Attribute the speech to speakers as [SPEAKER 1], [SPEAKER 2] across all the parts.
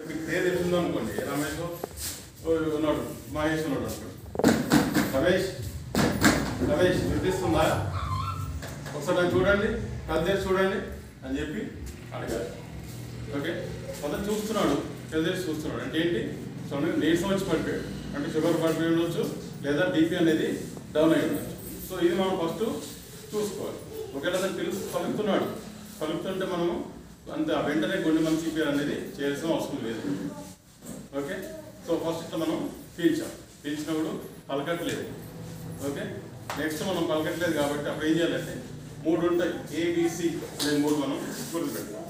[SPEAKER 1] మీకు పేరు తెలిసిందో అనుకోండి ఏ రమేష్ ఓ ఉన్నాడు మహేష్ ఉన్నాడు అనుకోండి రమేష్ రమేష్ వినిపిస్తుందా ఒకసారి నన్ను చూడండి కళ్ళు తెరిచి చూడండి అని చెప్పి అడగాలి ఓకే అతను చూస్తున్నాడు కళ్ళు తెరిచి చూస్తున్నాడు అంటే ఏంటి సో నీరసం వచ్చి పడిపోయాడు అంటే షుగర్ పడిపోయి ఉండొచ్చు లేదా బీపీ అనేది డౌన్ అయి ఉండొచ్చు సో ఇది మనం ఫస్ట్ చూసుకోవాలి ఒకవేళ అతను పిలుస్తూ పలుకుతున్నాడు పలుకుతుంటే మనము అంత వెంటనే గుండె మన సిపిఆర్ అనేది చేయాల్సిన అవసరం లేదు ఓకే సో ఫస్ట్ ఇట్లా మనం పీల్చాం పీల్చినప్పుడు పలకట్లేదు ఓకే నెక్స్ట్ మనం పలకట్లేదు కాబట్టి అప్పుడు ఏం చేయాలంటే మూడు ఉంటాయి ఏబిసి అనే మూడు మనం గుర్తుపెట్టాం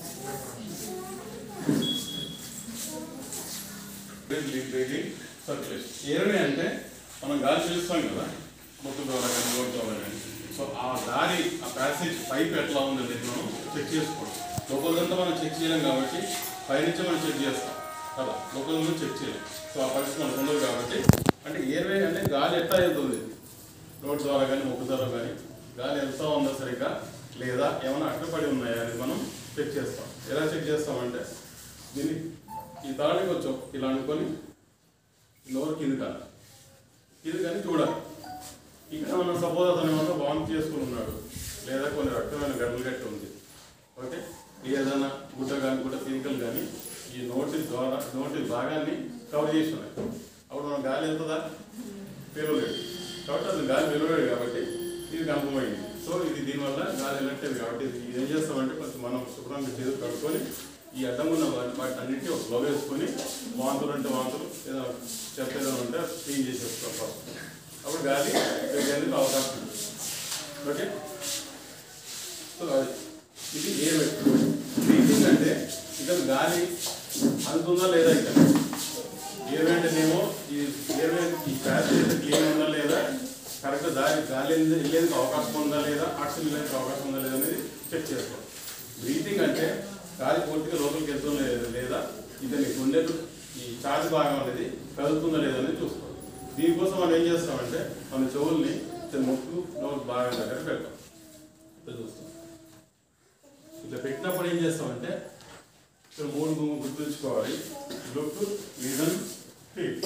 [SPEAKER 1] బ్రీతింగ్ సర్క్యులేషన్ ఏరని అంటే మనం గాలి పీలుస్తాం కదా ముక్కు ద్వారా కానీ నోటి ద్వారా కానీ సో ఆ దారి ఆ ప్యాసేజ్ పైప్ ఎట్లా ఉందనేది మనం చెక్ చేసుకోవడం లోపలంతా మనం చెక్ చేయలేం కాబట్టి పైనుంచి మనం చెక్ చేస్తాం కదా లోపల నుంచి చెక్ చేయలేం సో ఆ పరిస్థితి మనకు ఉండదు కాబట్టి అంటే ఏర్వే అంటే గాలి ఎట్లా వెళ్తుంది రోడ్ ద్వారా కానీ ముక్కు ద్వారా కానీ గాలి వెళ్తా ఉందా సరిగ్గా లేదా ఏమైనా అడ్డుపడి ఉన్నాయా అనేది మనం చెక్ చేస్తాం ఎలా చెక్ చేస్తామంటే దీన్ని ఈ తాళి కొంచెం ఇలా అనుకొని నోరు కింది కాదు కింది కానీ చూడాలి ఇక్కడ మనం సపోజ్ అతను ఏమన్నా వామిట్ చేసుకుని ఉన్నాడు లేదా కొన్ని రక్తమైన గడ్డలు గట్టి ఉంది ఓకే ఏదైనా గుడ్డ కానీ గుడ్డ పీకలు కానీ ఈ నోటి ద్వారా నోటి భాగాన్ని కవర్ చేసి ఉన్నాయి అప్పుడు మనం గాలి వెళ్తుందా పిలవలేదు కాబట్టి అది గాలి పిలవలేదు కాబట్టి ఇది కన్ఫర్మైంది సో ఇది దీనివల్ల గాలి వెళ్ళట్లేదు కాబట్టి ఇది ఇది ఏం చేస్తామంటే కొంచెం మనం శుభ్రంగా చేతులు కడుక్కొని ఈ అడ్డం ఉన్న వాటి వాటి అన్నింటినీ ఒక గ్లవ్ వేసుకొని వాంతులు అంటే వాంతులు ఏదైనా చెత్త ఏదైనా ఉంటే క్లీన్ చేసేస్తాం ఫస్ట్ అప్పుడు గాలి వెళ్ళేందుకు అవకాశం ఉంది ఓకే సో అది ఇది ఎయిర్ బ్రీతింగ్ అంటే ఇక్కడ గాలి అందుతుందా లేదా ఇక్కడ ఎయిర్ అంటేనేమో ఈ ఎయిర్ ఈ ప్యాసేజ్ క్లీన్ ఉందా లేదా కరెక్ట్ దారి గాలి వెళ్ళే- వెళ్ళేందుకు అవకాశం ఉందా లేదా ఆక్సిజన్ వెళ్ళేందుకు అవకాశం ఉందా లేదా అనేది చెక్ చేసుకోవాలి బ్రీతింగ్ అంటే గాలి పూర్తిగా లోపలికి వెళ్తుందా లేదా లేదా ఇతని గుండెలు ఈ ఛార్జ్ భాగం అనేది కదులుతుందా లేదా అనేది చూసుకోవాలి దీనికోసం మనం ఏం చేస్తామంటే మన చెవుల్ని ఇతని ముక్కు నోరు భాగం దగ్గర పెడతాం ఇట్లా చూస్తాం ఇట్లా పెట్టినప్పుడు ఏం చేస్తామంటే ఇక్కడ మూడు గుమ్ము గుర్తుంచుకోవాలి లుక్ లిజన్ ఫీల్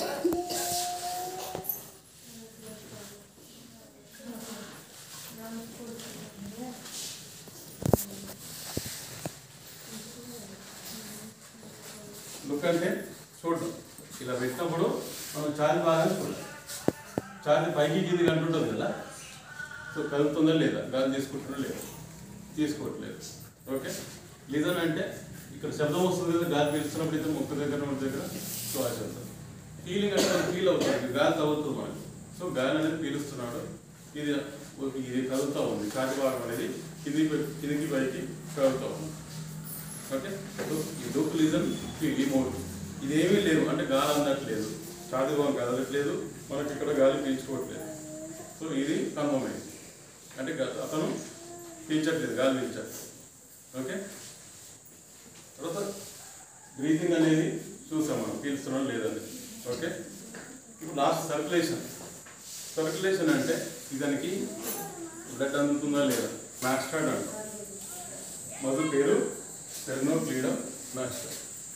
[SPEAKER 1] లుక్ అంటే చూడటం ఇలా పెట్టినప్పుడు మనం చార్జ్ బాగా చూడాలి చార్జ్ పైకి కిందికి అంటుంటుంది కదా సో కదులుతుందా లేదా గాలి తీసుకుంటుందా లేదా తీసుకోవట్లేదు ఓకే లిజన్ అంటే ఇక్కడ శబ్దం వస్తుంది కదా గాలి పీలుస్తున్నప్పుడు అయితే ముక్కు దగ్గర నోటి దగ్గర సో ఆ శబ్దం ఫీలింగ్ అంటే మనం ఫీల్ అవుతుంది గాలి తగ్గుతుంది మనకి సో గాలి అనేది పీలుస్తున్నాడు ఇది ఇది కదులుతూ ఉంది కాటి భాగం అనేది కిందికి పై- కిందికి పైకి కదులుతూ ఉంది ఓకే సో ఈ లుక్ లిజన్ ఫీల్ ఈ మోడ్ ఇదేమీ లేవు అంటే గాలి అందట్లేదు ఛాతి భాగం కదలట్లేదు మనకి ఇక్కడ గాలి పీల్చుకోవట్లేదు సో ఇది కన్ఫర్మ్ అయింది అంటే గ- అతను పీల్చట్లేదు గాలి పీల్చట్లేదు ఓకే తర్వాత బ్రీతింగ్ అనేది చూసాం మనం పీల్చడం లేదని ఓకే ఇప్పుడు లాస్ట్ సర్క్యులేషన్ సర్క్యులేషన్ అంటే ఇదానికి బ్లడ్ అందుతుందా లేదా మాస్టర్డ్ అంటాం మొదటి పేరు సెర్నోక్లీడం మాస్టర్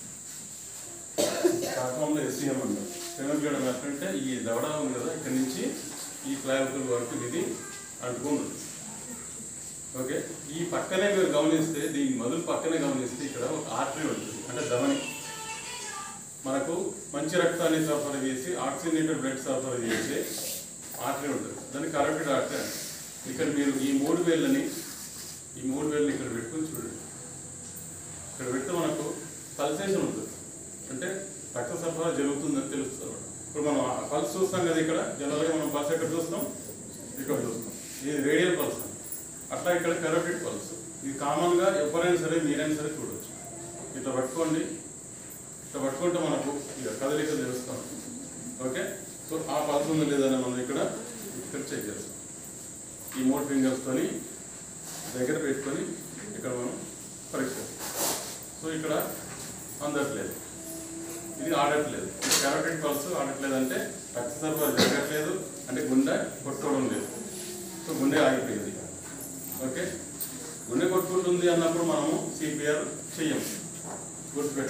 [SPEAKER 1] శాస్త్రంలో ఎస్సీఎం అంటారు సెర్నోక్లీడం మాస్టర్ అంటే ఈ దవడ ఉంది కదా ఇక్కడ నుంచి ఈ క్లావికల్ వరకు ఇది అంటుకుని ఉంది ఓకే ఈ పక్కనే మీరు గమనిస్తే దీని మొదలు పక్కనే గమనిస్తే ఇక్కడ ఒక ఆర్టరీ ఉంటుంది అంటే ధమని మనకు మంచి రక్తాన్ని సరఫరా చేసి ఆక్సిజనేటెడ్ బ్లడ్ సరఫరా చేసే ఆర్టరీ ఉంటుంది దాన్ని కరెక్టెడ్ ఆర్టరీ అంటారు ఇక్కడ మీరు ఈ మూడు వేళ్ళని ఈ మూడు వేళ్ళని ఇక్కడ పెట్టుకొని చూడండి ఇక్కడ పెడితే మనకు పల్సేషన్ ఉంటుంది అంటే రక్త సరఫరా జరుగుతుందని తెలుస్తుంది అన్నమాట. ఇప్పుడు మనం ఆ పల్స్ చూస్తాం కదా ఇక్కడ జనరల్గా మనం పల్స్ ఎక్కడ చూస్తాం ఇక్కడ చూస్తాం ఇది రేడియల్ పల్స్ అట్లా ఇక్కడ కరోటిడ్ పల్స్ ఇది కామన్గా ఎవరైనా సరే మీరైనా సరే చూడొచ్చు ఇట్లా పట్టుకోండి ఇట్లా పట్టుకుంటే మనకు ఇక కదలిక తెలుస్తాం ఓకే సో ఆ పల్స్ ఉందా లేదని మనం ఇక్కడ ఇక్కడ చెక్ చేస్తాం ఈ మూడు ఫింగర్స్తోని దగ్గర పెట్టుకొని ఇక్కడ మనం పరీక్ష చేస్తాం. సో ఇక్కడ అందట్లేదు ఇది ఆడట్లేదు కెరోటిడ్ పల్స్ ఆడట్లేదు అంటే రక్త సరఫరా జరగట్లేదు అంటే గుండె కొట్టుకోవడం లేదు సో గుండె ఆగిపోయింది ఓకే గుండె కొట్టుకుంటుంది అన్నప్పుడు మనము సిపిఆర్ చెయ్యం గుర్తుపెట్టుకోండి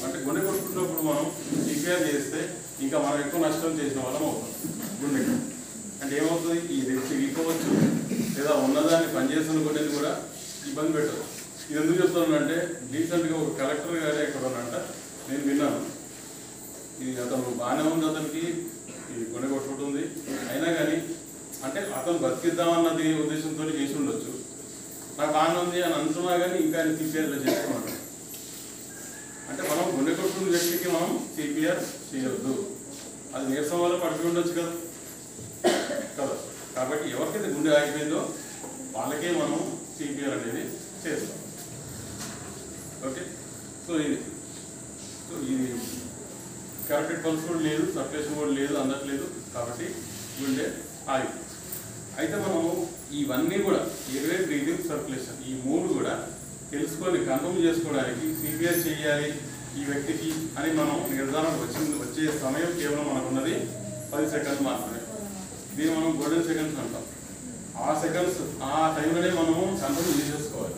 [SPEAKER 1] అంటే గుండె కొట్టుకున్నప్పుడు మనం సిపిఆర్ చేస్తే ఇంకా మనం ఎక్కువ నష్టం చేసిన వాళ్ళం అవుతాం గుండెకి అంటే ఏమవుతుంది ఈ రెప్స్ ఇవ్వవచ్చు లేదా ఉన్నదాన్ని పనిచేస్తున్న కొట్టేది కూడా ఇబ్బంది పెట్టదు ఇది ఎందుకు చెప్తున్నానంటే రీసెంట్గా ఒక కలెక్టర్ గారే ఎక్కడ ఉన్నంట నేను విన్నాను ఇది అతను బాగానే ఉంది అతనికి ఈ గుండె కొట్టుకుంటుంది అయినా కానీ అంటే అతను బతికిద్దామన్నది ఉద్దేశంతో చేసి ఉండొచ్చు నాకు బాగానే ఉంది అని అంటున్నా కానీ ఇంకా ఆయన సిపిఆర్లో చేసుకున్నాడు అంటే మనం గుండె కొట్టుకున్న వ్యక్తికి మనం సిపిఆర్ చేయొద్దు అది నీరసం వల్ల పడిపోయి ఉండొచ్చు కదా కదా కాబట్టి ఎవరికైతే గుండె ఆగిపోయిందో వాళ్ళకే మనం సిపిఆర్ అనేది చేస్తాం ఓకే సో ఇది సో ఇది కరెక్టెడ్ పల్స్ కూడా లేదు సర్క్యులేషన్ కూడా లేదు అందట్లేదు కాబట్టి గుండె ఆగి అయితే మనము ఇవన్నీ కూడా ఇరవై బ్రీతింగ్ సర్క్యులేషన్ ఈ మూడు కూడా తెలుసుకొని కన్ఫర్మ్ చేసుకోవడానికి సిపిఆర్ చేయాలి ఈ వ్యక్తికి అని మనం నిర్ధారణ వచ్చింది వచ్చే సమయం కేవలం మనకున్నది పది సెకండ్స్ మాత్రమే దీన్ని మనం గోల్డెన్ సెకండ్స్ అంటాం ఆ సెకండ్స్ ఆ టైంలోనే మనము కన్ఫర్మ్ చేసేసుకోవాలి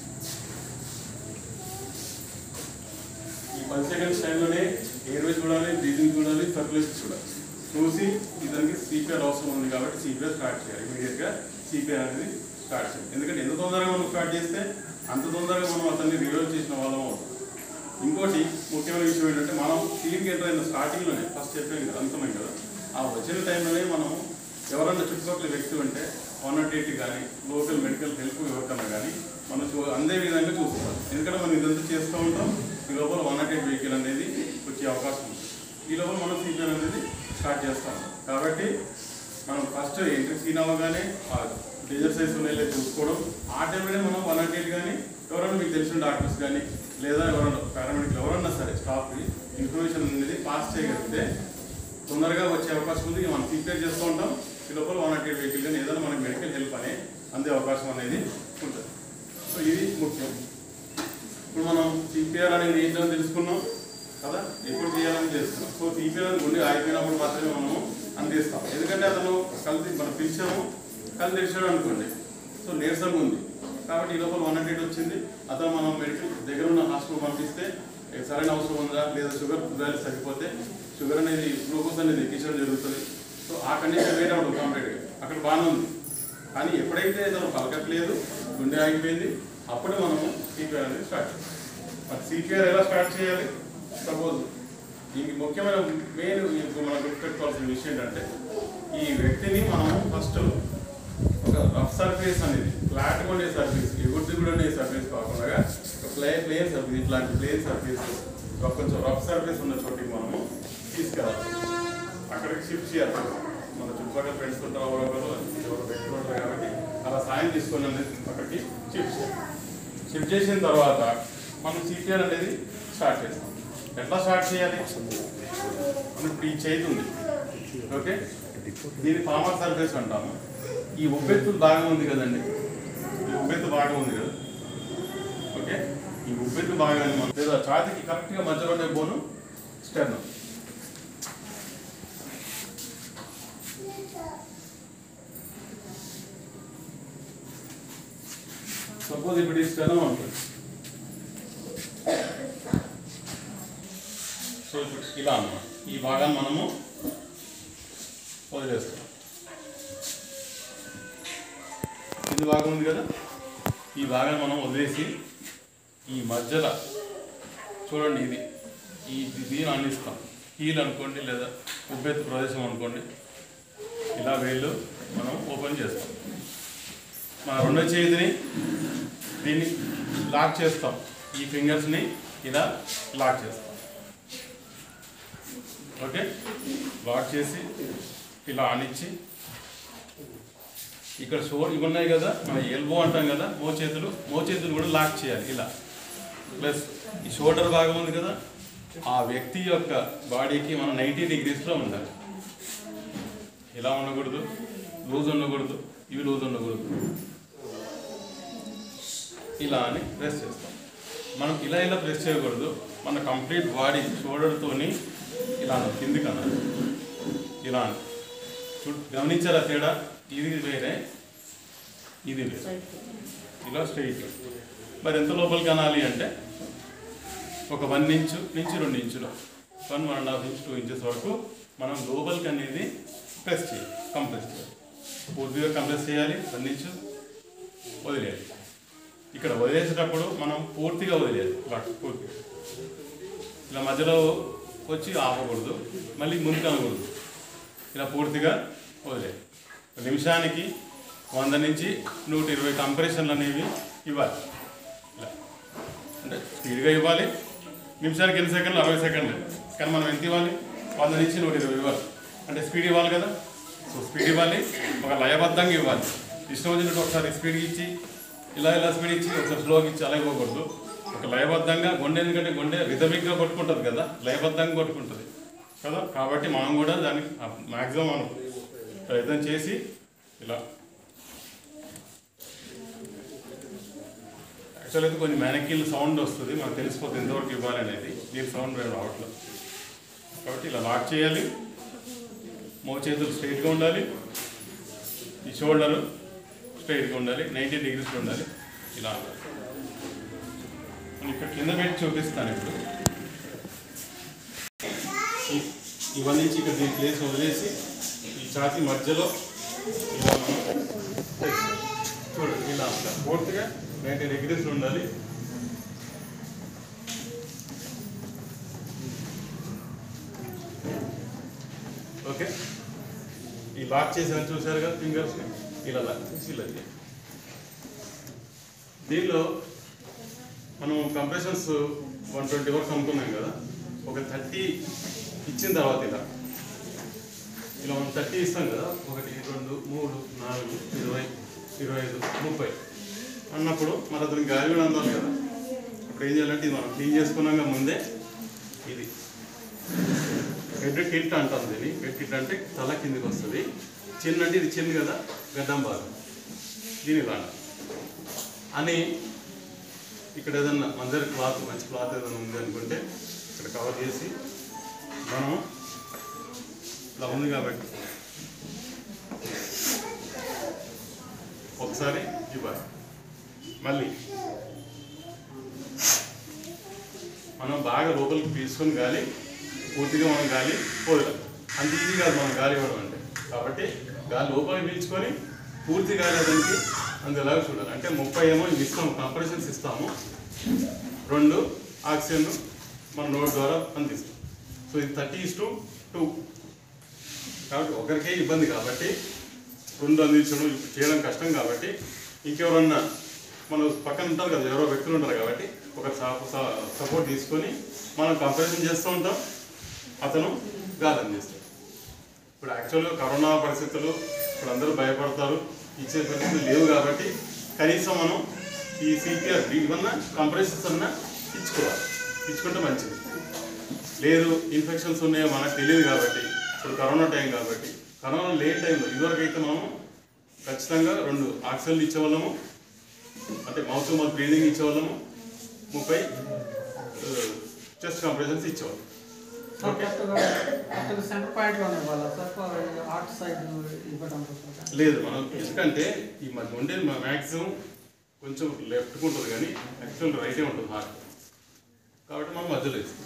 [SPEAKER 1] ఈ పది సెకండ్స్ టైంలోనే ఎయిర్వే చూడాలి బ్రీతింగ్ చూడాలి సర్క్యులేషన్ చూడాలి చూసి ఇతనికి సిపిఆర్ అవసరం ఉంది కాబట్టి సిపిఆర్ స్టార్ట్ చేయాలి ఇమీడియట్గా సిపిఆర్ అనేది స్టార్ట్ చేయాలి ఎందుకంటే ఎంత తొందరగా మనం స్టార్ట్ చేస్తే అంత తొందరగా మనం అతన్ని రివైవ్ చేసిన వాళ్ళం అవుతాం ఇంకోటి ముఖ్యమైన విషయం ఏంటంటే మనం ఫీలింగ్ ఎంటర్ అయిన స్టార్టింగ్లోనే ఫస్ట్ చెప్పాం కదా అనుకున్నాం కదా ఆ వచ్చిన టైంలోనే మనం ఎవరన్నా చుట్టుపక్కల వ్యక్తి ఉంటే వన్ నాట్ ఎయిట్ కానీ లోకల్ మెడికల్ హెల్ప్ ఎవరికన్నా కానీ మనం చూ అందే విధంగా చూసుకోవాలి ఎందుకంటే మనం ఇదంతా చేస్తూ ఉంటాం ఈ లోపల వన్ నాట్ ఎయిట్ వెహికల్ అనేది వచ్చే అవకాశం ఉంది ఈ లోపల మనం సీజన్ అనేది స్టార్ట్ చేస్తాం కాబట్టి మనం ఫస్ట్ ఎంట్రీ సీన్ అవ్వగానే ఆ డేంజర్ సైజ్ ఉన్నాయో చూసుకోవడం ఆ టైంలోనే మనం వన్ నాట్ ఎయిట్ కానీ ఎవరైనా మీకు తెలిసిన డాక్టర్స్ కానీ లేదా ఎవరైనా పారామెడికల్ ఎవరన్నా సరే స్టాఫ్కి ఇన్ఫర్మేషన్ అనేది పాస్ చేయగలిగితే తొందరగా వచ్చే అవకాశం ఉంది ఇక మనం ప్రిపేర్ చేస్తూ ఉంటాం ఈ లోపల వన్ నాట్ ఎయిట్ వెహికల్ కానీ ఏదైనా మనకి మెడికల్ హెల్ప్ అనే అందే అవకాశం అనేది ఉంటుంది సో ఇది ముఖ్యం ఇప్పుడు మనం సిపిఆర్ అనేది ఏంటో తెలుసుకున్నాం కదా ఎప్పుడు చేయాలని తెలుసుకున్నాం సో సిపిఆర్ అనేది గుండె ఆగిపోయినప్పుడు మాత్రమే మనము అందిస్తాం ఎందుకంటే అతను కలిసి మనం పిలిచాము కళ్ళు తెరిచాడు అనుకోండి సో నీరసంగా ఉంది కాబట్టి ఈ లోపల వన్ హండ్రెడ్ వచ్చింది అతను మనం మెడికల్ దగ్గర ఉన్న హాస్పిటల్ పంపిస్తే ఏ సరైన అవసరం ఉందా లేదా షుగర్ వాల్యూస్ తగ్గిపోతే షుగర్ అనేది గ్లూకోజ్ అనేది ఎక్కించడం జరుగుతుంది సో ఆ కండిషన్ వేరే ఉంటుంది కంప్లీట్గా అక్కడ బాగానే ఉంది కానీ ఎప్పుడైతే తను పలకట్లేదు గుండె ఆగిపోయింది అప్పుడు మనము సిపిఆర్ అనేది స్టార్ట్ చేస్తాం మరి సిపిఆర్ ఎలా స్టార్ట్ చేయాలి సపోజ్ దీనికి ముఖ్యమైన మెయిన్ ఇప్పుడు మనం గుర్తుపెట్టుకోవాల్సిన విషయం ఏంటంటే ఈ వ్యక్తిని మనం ఫస్ట్ ఒక రఫ్ సర్ఫేస్ అనేది ఫ్లాట్ ఉండే సర్ఫేస్ ఎగుర్తి కూడా ఉండే సర్ఫేస్ కాకుండా ఒక ప్లే ప్లేన్ సర్ఫేస్ ఇట్లాంటి ప్లేన్ సర్ఫేస్ కొంచెం రఫ్ సర్ఫేస్ ఉన్న చోటికి మనము తీసుకెళ్ళాలి అక్కడికి షిఫ్ట్ చేయాలి మన చుట్టుపక్కల ఫ్రెండ్స్ ఉంటారు ఎవరో ఎవరు వ్యక్తులు ఉంటారు కాబట్టి అలా సాయం తీసుకొని అనేది అక్కడికి షిఫ్ట్ చేయాలి షిఫ్ట్ చేసిన తర్వాత మనం సిపిఆర్ అనేది స్టార్ట్ చేస్తాం ఎట్లా స్టార్ట్ చేయాలి మనం ఇప్పుడు ఈ చేతి ఉంది ఓకే దీన్ని ఫార్మర్ సర్ఫేస్ అంటాము ఈ ఉబ్బెత్తు భాగం ఉంది కదండి ఈ ఉబ్బెత్తు భాగం ఉంది కదా ఓకే ఈ ఉబ్బెత్తు భాగాన్ని మనం లేదా ఛాతికి కరెక్ట్గా మధ్యలో ఉండే బోను స్టెర్నం సపోజ్ ఇప్పుడు ఈ స్టెర్నం అనుకోండి సో ఇప్పుడు ఇలా అన్నమాట ఈ భాగాన్ని మనము వదిలేస్తాం ఇది భాగం ఉంది కదా ఈ భాగాన్ని మనం వదిలేసి ఈ మధ్యలో చూడండి ఇది ఈ దీన్ని అందిస్తాం హీల్ అనుకోండి లేదా ఉబ్బెత్తు ప్రదేశం అనుకోండి ఇలా వేళ్ళు మనం ఓపెన్ చేస్తాం మన రెండో చేతిని దీన్ని లాక్ చేస్తాం ఈ ఫింగర్స్ని ఇలా లాక్ చేస్తాం ఓకే లాక్ చేసి ఇలా ఆనిచ్చి ఇక్కడ షోర్ ఇవి ఉన్నాయి కదా మన ఎల్బో అంటాం కదా మో చేతులు మో చేతులు కూడా లాక్ చేయాలి ఇలా ప్లస్ ఈ షోల్డర్ భాగం ఉంది కదా ఆ వ్యక్తి యొక్క బాడీకి మనం నైంటీ డిగ్రీస్లో ఉండాలి ఇలా ఉండకూడదు లూజ్ ఉండకూడదు ఇవి లూజ్ ఉండకూడదు ఇలా అని ప్రెస్ చేస్తాం మనం ఇలా ఇలా ప్రెస్ చేయకూడదు మన కంప్లీట్ బాడీ షోల్డర్తోని ఇలా అనాలి, కిందికి అనాలి ఇలా అని చూ- గమనించారా తేడా ఇది వేరే ఇది వేరే ఇలా స్ట్రైట్ మరి ఎంత లోపలికి అనాలి అంటే ఒక వన్ ఇంచు నుంచి రెండు ఇంచులు one one and half inch two inches వరకు మనం లోపలికి అనేది ప్రెస్ చేయాలి కంప్రెస్ చేయాలి పూర్తిగా కంప్రెస్ చేయాలి వన్ ఇంచు వదిలేయాలి ఇక్కడ వదిలేసేటప్పుడు మనం పూర్తిగా వదిలేయాలి వాటి పూర్తిగా ఇలా మధ్యలో వచ్చి ఆపకూడదు మళ్ళీ ముందుకు అనకూడదు ఇలా పూర్తిగా వదిలేయాలి నిమిషానికి వంద నుంచి నూట ఇరవై కంప్రెషన్లు అనేవి ఇవ్వాలి ఇలా అంటే స్పీడ్గా ఇవ్వాలి నిమిషానికి ఎన్ని సెకండ్లు అరవై సెకండ్లు కానీ మనం ఎంత ఇవ్వాలి వంద నుంచి నూట ఇరవై ఇవ్వాలి అంటే స్పీడ్ ఇవ్వాలి కదా సో స్పీడ్ ఇవ్వాలి ఒక లయబద్ధంగా ఇవ్వాలి ఇష్టం వచ్చినట్టు ఒకసారి స్పీడ్ ఇచ్చి ఇలా ఇలా స్పీడ్ ఇచ్చి ఒకసారి స్లోగా ఇచ్చి అలా ఇవ్వకూడదు ఒక లయబద్ధంగా గుండె ఎందుకంటే గుండె రిథమిక్గా కొట్టుకుంటుంది కదా లయబద్ధంగా కొట్టుకుంటుంది కదా కాబట్టి మనం కూడా దాన్ని మ్యాక్సిమం మనం ప్రయత్నం చేసి ఇలా యాక్చువల్ అయితే కొన్ని మ్యానకిల్ సౌండ్ వస్తుంది మనకు తెలిసిపోతుంది ఎంతవరకు ఇవ్వాలి అనేది దీని సౌండ్ వేరే రావట్లేదు కాబట్టి ఇలా లాక్ చేయాలి మో చేతులు స్ట్రైట్గా ఉండాలి ఈ షోల్డర్ స్ట్రైట్గా ఉండాలి నైంటీ డిగ్రీస్లో ఉండాలి ఇలా ఉండాలి నేను ఇక్కడ కింద పెట్టి చూపిస్తాను ఇప్పుడు ఈ- ఇవన్నీ నుంచి ఇక్కడ దీని ప్లేస్ వదిలేసి ఈ ఛాతీ మధ్యలో ఇలా మనం చూడండి ఇలా ఉండాలి పూర్తిగా నైంటీ డిగ్రీస్ ఉండాలి ఓకే ఈ లాక్ చేసిన చూసారు కదా ఫింగర్స్ ఇలా లాక్ చేసి ఇలా చేయాలి. దీనిలో మనం కంప్రెషన్స్ వన్ ట్వంటీ వరకు అనుకున్నాం కదా ఒక థర్టీ ఇచ్చిన తర్వాత ఇలా ఇలా మనం థర్టీ ఇస్తాం కదా ఒకటి రెండు మూడు నాలుగు ఇరవై ఇరవై ఐదు ముప్పై అన్నప్పుడు మరి అతనికి గాలి కూడా అందాలి కదా అప్పుడు ఏం చేయాలంటే ఇది మనం క్లీన్ చేసుకున్నాక ముందే ఇది హెడ్ కిల్ట్ అంటాం దీన్ని హెడ్ కిల్ట్ అంటే తల కిందికి వస్తుంది చిన్న అంటే ఇది చిన్న కదా గడ్డం భాగం దీని ఇలా అంటాం. అని ఇక్కడ ఏదన్నా మన దగ్గర క్లాత్ మంచి క్లాత్ ఏదైనా ఉంది అనుకుంటే ఇక్కడ కవర్ చేసి మనం ఇలా ఉంది కాబట్టి ఒకసారి ఇవ్వాలి మళ్ళీ మనం బాగా లోపలికి పీల్చుకొని గాలి పూర్తిగా మనం గాలి పోదాం అంత ఈజీ కాదు మనం గాలి ఇవ్వడం అంటే కాబట్టి గాలి లోపలికి పీల్చుకొని పూర్తి గాలి అతనికి అందులాగా చూడాలి అంటే ముప్పై ఏమో ఇవి ఇస్తాము కంప్రెషన్స్ ఇస్తాము రెండు ఆక్సిజన్ మన నోట్ ద్వారా అందిస్తాం సో ఇది థర్టీ ఇస్ టు టూ కాబట్టి ఒకరికే ఇబ్బంది కాబట్టి రెండు అందించడం ఇప్పుడు చేయడం కష్టం కాబట్టి ఇంకెవరన్నా మన పక్కన ఉంటారు కదా ఎవరో వ్యక్తులు ఉంటారు కాబట్టి ఒక సపోర్ట్ తీసుకొని మనం కంపారిజన్ చేస్తూ ఉంటాం అతను గాలి అందిస్తాడు ఇప్పుడు యాక్చువల్గా కరోనా పరిస్థితులు ఇప్పుడు అందరూ భయపడతారు ఇచ్చే పరిస్థితులు లేవు కాబట్టి కనీసం మనం ఈ సిపిఆర్ ఇవన్నా కంప్రెషన్స్ అన్నా ఇచ్చుకోవాలి ఇచ్చుకుంటే మంచిది లేదు ఇన్ఫెక్షన్స్ ఉన్నాయో మనకు తెలియదు కాబట్టి ఇప్పుడు కరోనా టైం కాబట్టి కరోనా లేట్ టైంలో ఇదివరకు అయితే మనం ఖచ్చితంగా రెండు ఆక్సిజన్లు ఇచ్చేవాళ్ళము అంటే మౌత్ మౌత్ బ్రీదింగ్ ఇచ్చేవాళ్ళము ముప్పై చెస్ట్ కంప్రెషన్స్ ఇచ్చేవాళ్ళం
[SPEAKER 2] సార్ కరెక్ట్గా కరెక్ట్గా సెంటర్ పాయింట్లోనే ఇవ్వాలా సార్ ఆర్ట్ సైడ్ ఇవ్వడం కోసం
[SPEAKER 1] లేదు మనం ఎందుకంటే ఈ మధ్య ఉండేది మ్యాక్సిమం కొంచెం లెఫ్ట్కి ఉంటుంది కానీ యాక్చువల్ రైటే ఉంటుంది హార్ట్ కాబట్టి మనం మధ్యలో ఇస్తాం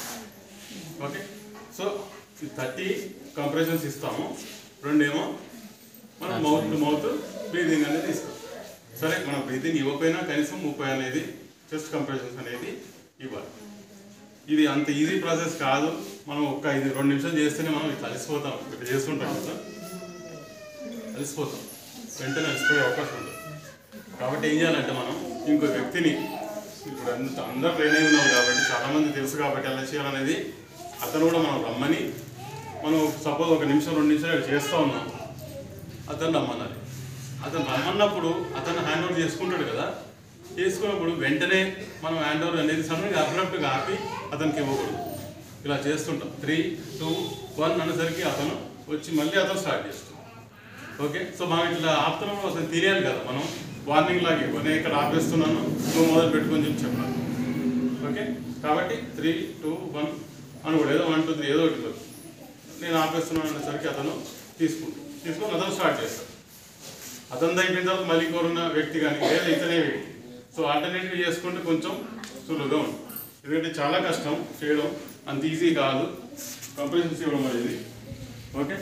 [SPEAKER 1] ఓకే సో ఈ థర్టీ కంప్రెషన్స్ ఇస్తాము రెండేమో మనం మౌత్ టు మౌత్ బ్రీదింగ్ అనేది ఇస్తాం సరే మనం బ్రీదింగ్ ఇవ్వకపోయినా కనీసం ముప్పై అనేది చెస్ట్ కంప్రెషన్స్ అనేది ఇవ్వాలి ఇది అంత ఈజీ ప్రాసెస్ కాదు మనం ఒక్క ఐదు రెండు నిమిషాలు చేస్తేనే మనం ఇట్లా అలసిపోతాం ఇట్లా చేస్తుంటాం కదా అలసిపోతాం వెంటనే అలసిపోయే అవకాశం ఉంటుంది కాబట్టి ఏం చేయాలంటే మనం ఇంకో వ్యక్తిని ఇప్పుడు అంత అందరూ ట్రైన్ అయి ఉన్నారు కాబట్టి చాలా మంది తెలుసు కాబట్టి ఎలా చేయాలనేది అతను కూడా మనం రమ్మని మనం సపోజ్ ఒక నిమిషం రెండు నిమిషాలు ఇక్కడ చేస్తూ ఉన్నాం అతను రమ్మన్నది అతను రమ్మన్నప్పుడు అతను హ్యాండ్ ఓవర్ చేసుకుంటాడు కదా చేసుకున్నప్పుడు వెంటనే మనం హ్యాండ్ ఓవర్ అనేది సడన్గా అబ్రప్ట్గా ఆపి అతనికి ఇవ్వకూడదు ఇలా చేస్తుంటాం త్రీ టూ వన్ అనేసరికి అతను వచ్చి మళ్ళీ అతను స్టార్ట్ చేస్తాం ఓకే సో మనం ఇట్లా ఆపుతున్నప్పుడు అతను తెలియాలి కదా మనం వార్నింగ్ లాగా ఇవ్వ నేను ఇక్కడ ఆపేస్తున్నాను నువ్వు మొదలు పెట్టుకొని చెప్పి చెప్పాలి ఓకే కాబట్టి త్రీ టూ వన్ అని కూడా ఏదో వన్ టూ త్రీ ఏదో ఒకటి ఇవ్వచ్చు. నేను ఆపేస్తున్నాను అనేసరికి అతను తీసుకుంటాడు తీసుకొని అతను స్టార్ట్ చేస్తాడు అతను అయిపోయిన తర్వాత మళ్ళీ కోరున్న వ్యక్తి కానీ లేదా ఇతనే వ్యక్తి సో ఆల్టర్నేటివ్ చేసుకుంటే కొంచెం సులువుగా ఉంటుంది ఎందుకంటే చాలా కష్టం చేయడం అంత ఈజీ కాదు కంప్రెషన్స్ ఇవ్వడం అనేది ఓకే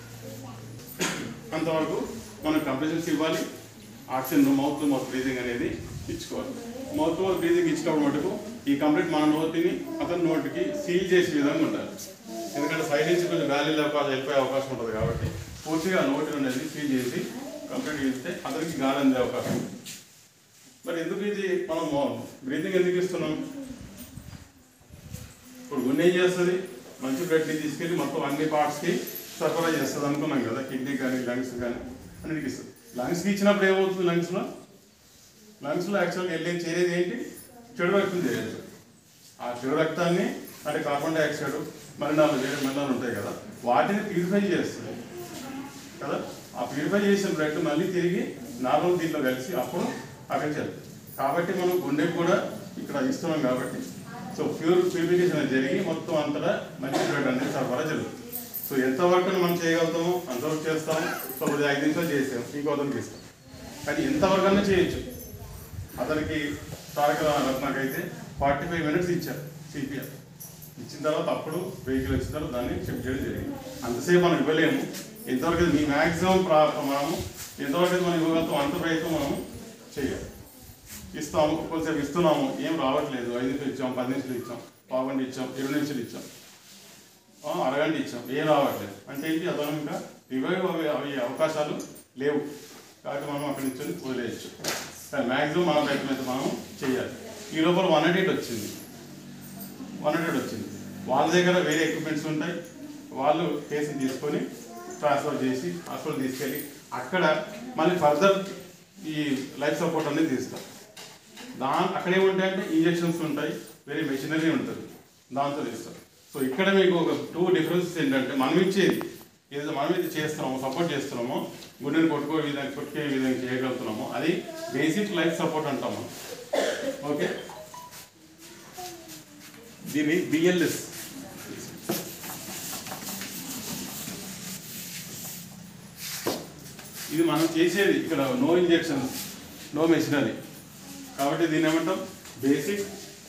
[SPEAKER 1] అంతవరకు మనం కంప్రెషన్స్ ఇవ్వాలి oxygen mouth to mouth breathing అనేది ఇచ్చుకోవాలి మౌత్ టు మౌత్ బ్రీదింగ్ ఇచ్చినప్పుడు మటుకు ఈ కంప్లీట్ మన నోటిని అతని నోటికి సీల్ చేసే విధంగా ఉండాలి ఎందుకంటే సైడ్ నుంచి కొంచెం గాలి అవకాశం వెళ్ళిపోయే అవకాశం ఉంటుంది కాబట్టి పూర్తిగా నోటి అనేది సీల్ చేసి కంప్లీట్ చేస్తే అతనికి గాలి అందే అవకాశం ఉంది మరి ఎందుకు ఇది మనం బ్రీతింగ్ ఎందుకు ఇస్తున్నాం ఇప్పుడు గుండె ఏం చేస్తుంది మంచి బ్లడ్ని తీసుకెళ్ళి మొత్తం అన్ని పార్ట్స్కి సరఫరా చేస్తుంది అనుకున్నాం కదా కిడ్నీ కానీ లంగ్స్ కానీ అన్నిటికి ఇస్తుంది లంగ్స్కి ఇచ్చినప్పుడు ఏమవుతుంది లంగ్స్లో లంగ్స్లో యాక్చువల్గా వెళ్ళే చేరేది ఏంటి చెడు రక్తం చేరేది ఆ చెడు రక్తాన్ని అంటే కార్బన్ డైఆక్సైడ్ మరణాలు వేరే మరణాలు ఉంటాయి కదా వాటిని ప్యూరిఫై చేస్తుంది కదా ఆ ప్యూరిఫై చేసిన బ్లడ్ మళ్ళీ తిరిగి నార్మల్ దీంట్లో కలిసి అప్పుడు అక్కడ చేస్తుంది కాబట్టి మనం గుండెకి కూడా ఇక్కడ ఇస్తున్నాం కాబట్టి సో ప్యూర్ ప్యూరిఫికేషన్ అనేది జరిగి మొత్తం అంతటా మంచి బ్లడ్ అనేది సరఫరా జరుగుతుంది సో ఎంతవరకు మనం చేయగలుగుతామో అంతవరకు చేస్తాము సో ఇది ఐదు నిమిషాలు చేసాం ఇంకో అతనికి ఇస్తాం కానీ ఎంతవరకు అన్నా చేయొచ్చు అతనికి తారక రత్నాకైతే ఫార్టీ ఫైవ్ మినిట్స్ ఇచ్చారు సిపిఆర్ ఇచ్చిన తర్వాత అప్పుడు వెహికల్ వచ్చిన తర్వాత దాన్ని షిఫ్ట్ చేయడం జరిగింది అంతసేపు మనం ఇవ్వలేము ఎంతవరకు అయితే మీ మ్యాక్సిమం ప్రా మనము ఎంతవరకు అయితే మనం ఇవ్వగలుగుతాం అంత ప్రయత్నం మనము చేయాలి ఇస్తాము కొంచెం ఇస్తున్నాము ఏం రావట్లేదు ఐదు నిమిషాలు ఇచ్చాం పది నిమిషాలు ఇచ్చాం పావుగంట ఇచ్చాం ఇరవై నిమిషాలు ఇచ్చాం ఆ, అరగంట ఇచ్చాం ఏం రావట్లేదు అంటే ఏంటి అతను ఇంకా రివైవ్ అవి అవి అవకాశాలు లేవు కాబట్టి మనం అక్కడి నుంచి వదిలేయచ్చు కానీ మ్యాక్సిమం మన ప్రయత్నం అయితే మనం చేయాలి ఈ లోపల వన్ హండ్రెడ్ వచ్చింది వన్ హండ్రెడ్ వచ్చింది వాళ్ళ దగ్గర వేరే ఎక్విప్మెంట్స్ ఉంటాయి వాళ్ళు కేసుని తీసుకొని ట్రాన్స్ఫర్ చేసి హాస్పిటల్ తీసుకెళ్ళి అక్కడ మళ్ళీ ఫర్దర్ ఈ లైఫ్ సపోర్ట్ అనేది తీస్తారు దా అక్కడ ఏముంటాయంటే ఇంజెక్షన్స్ ఉంటాయి వేరే మెషినరీ ఉంటుంది దాంతో తీస్తారు సో ఇక్కడ మీకు ఒక టూ డిఫరెన్సెస్ ఏంటంటే మనం ఇచ్చేది ఏదైతే మనం ఇది చేస్తున్నామో సపోర్ట్ చేస్తున్నామో గుండెని కొట్టుకో విధంగా కొట్టుకే విధంగా చేయగలుగుతున్నామో అది బేసిక్ లైఫ్ సపోర్ట్ అంటాం మనం ఓకే దీన్ని బిఎల్ఎస్ ఇది మనం చేసేది ఇక్కడ నో ఇంజెక్షన్ నో మెషినరీ కాబట్టి దీన్ని ఏమంటాం బేసిక్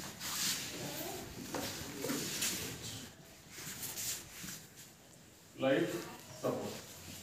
[SPEAKER 1] లైఫ్ సపోర్ట్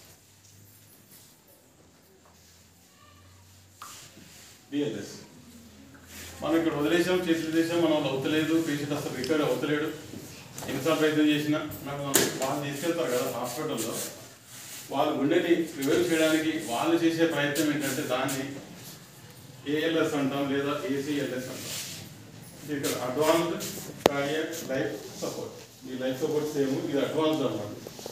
[SPEAKER 1] బిఎల్ఎస్ మనం ఇక్కడ వదిలేసాం చేతులు చేసాం మనం వాళ్ళు అవుతలేదు పేషెంట్ అసలు రికవర్ అవుతలేడు ఎన్నిసార్లు ప్రయత్నం చేసినా మనం వాళ్ళు తీసుకెళ్తారు కదా హాస్పిటల్లో వాళ్ళు గుండెని రివైవ్ చేయడానికి వాళ్ళు చేసే ప్రయత్నం ఏంటంటే దాన్ని ఏఎల్ఎస్ అంటాం లేదా ఏసీఎల్ఎస్ అంటాం ఇది ఇక్కడ అడ్వాన్స్డ్ కార్డియక్ లైఫ్ సపోర్ట్ ఈ లైఫ్ సపోర్ట్ సేమ్ ఇది అడ్వాన్స్డ్ అన్నమాట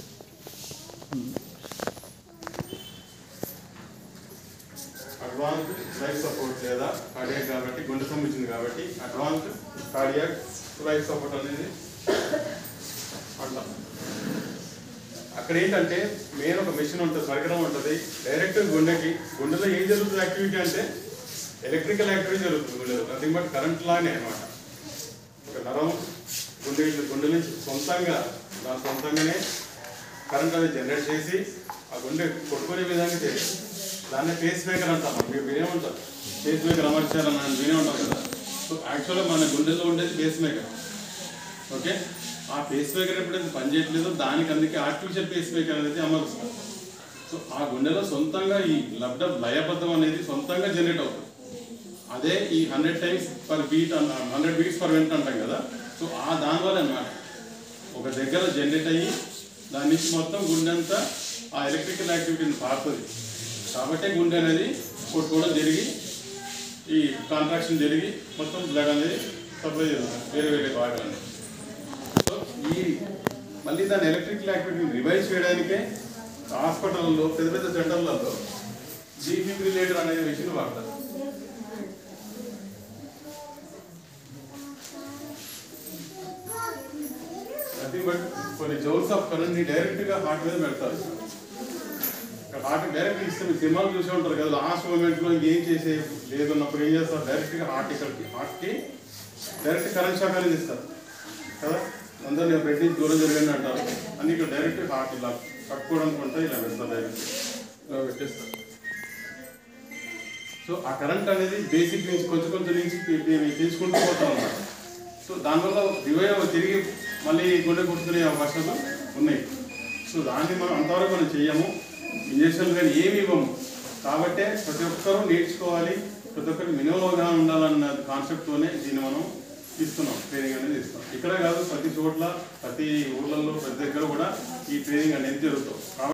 [SPEAKER 1] అడ్వాన్స్డ్ లైఫ్ సపోర్ట్ లేదా కార్డియాక్ కాబట్టి గుండె సంబంధించింది కాబట్టి అడ్వాన్స్డ్ కార్డియాక్ లైఫ్ సపోర్ట్ అనేది అంటాం అక్కడ ఏంటంటే మెయిన్ ఒక మెషిన్ ఉంటుంది పరికరం ఉంటుంది డైరెక్ట్ గుండెకి గుండెలో ఏం జరుగుతుంది యాక్టివిటీ అంటే ఎలక్ట్రికల్ యాక్టివిటీ జరుగుతుంది గుండెలో నథింగ్ బట్ కరెంట్ లానే అనమాట ఒక నరం గుండె గుండె నుంచి సొంతంగా దాని సొంతంగానే కరెంట్ అనేది జనరేట్ చేసి ఆ గుండె కొట్టుకునే విధంగా చేయాలి దాన్ని పేస్ మేకర్ అంటాం మీరు వినే ఉంటారు పేస్ మేకర్ అమర్చాలని మనం వినే ఉంటాం కదా సో యాక్చువల్గా మన గుండెలో ఉండేది పేస్ మేకర్ ఓకే ఆ పేస్ మేకర్ ఎప్పుడైతే పనిచేయట్లేదో దానికి అందుకే ఆర్టిఫిషియల్ పేస్ మేకర్ అనేది అమరుస్తారు సో ఆ గుండెలో సొంతంగా ఈ లబ్డ లయబద్ధం అనేది సొంతంగా జనరేట్ అవుతుంది అదే ఈ hundred times per beat hundred beats per minute అంటాం కదా సో ఆ దానివల్ల అన్నమాట ఒక దగ్గర జనరేట్ అయ్యి దాని నుంచి మొత్తం గుండె అంతా ఆ ఎలక్ట్రికల్ యాక్టివిటీని పారుతుంది కాబట్టి గుండె అనేది కొట్టుకోవడం జరిగి ఈ కాంట్రాక్షన్ జరిగి మొత్తం బ్లడ్ అనేది సప్లై చేస్తుంది వేరే వేరే భాగాన్ని సో ఈ మళ్ళీ దాని ఎలక్ట్రికల్ యాక్టివిటీని రివైజ్ చేయడానికే హాస్పిటల్లో పెద్ద పెద్ద సెంటర్లలో డీఫిబ్రిలేటర్ అనేది మెషిన్ వాడతారు నథింగ్ బట్ కొన్ని జోల్స్ ఆఫ్ కరెంట్ ని డైరెక్ట్ గా హార్ట్ మీద పెడతారు హార్ట్ డైరెక్ట్ ఇస్తే మీరు సినిమాలు చూసే ఉంటారు కదా లాస్ట్ మూమెంట్ లో ఏం చేసే లేదన్నప్పుడు ఏం చేస్తారు డైరెక్ట్ గా హార్ట్ ఇక్కడికి హార్ట్ కి డైరెక్ట్ కరెంట్ షాక్ అనేది ఇస్తారు కదా అందరూ నేను బెడ్ నుంచి దూరం జరిగింది అంటారు అన్ని ఇక్కడ డైరెక్ట్ హార్ట్ ఇలా పట్టుకోవడానికి ఉంటాయి ఇలా పెడతారు డైరెక్ట్ ఇలా పెట్టేస్తారు సో ఆ కరెంట్ అనేది బేసిక్ నుంచి కొంచెం కొంచెం నుంచి పీ- పీ- తీసుకుంటూ పోతాం అన్నమాట సో సో దానివల్ల రివైవ్ తిరిగి మళ్ళీ గుండె కొట్టుకునే అవకాశాలు ఉన్నాయి సో దాన్ని మనం అంతవరకు మనం చెయ్యము ఇంజక్షన్లు కానీ ఏమి ఇవ్వము కాబట్టే ప్రతి ఒక్కరూ నేర్చుకోవాలి ప్రతి ఒక్కరికి మినిమం అవగాహన ఉండాలన్న కాన్సెప్ట్తోనే దీన్ని మనం ఇస్తున్నాం ట్రైనింగ్ అనేది ఇస్తాం ఇక్కడ కాదు ప్రతి చోట్ల ప్రతి ఊర్లలో ప్రతి దగ్గర కూడా ఈ ట్రైనింగ్ అనేది జరుగుతాం కాబట్టి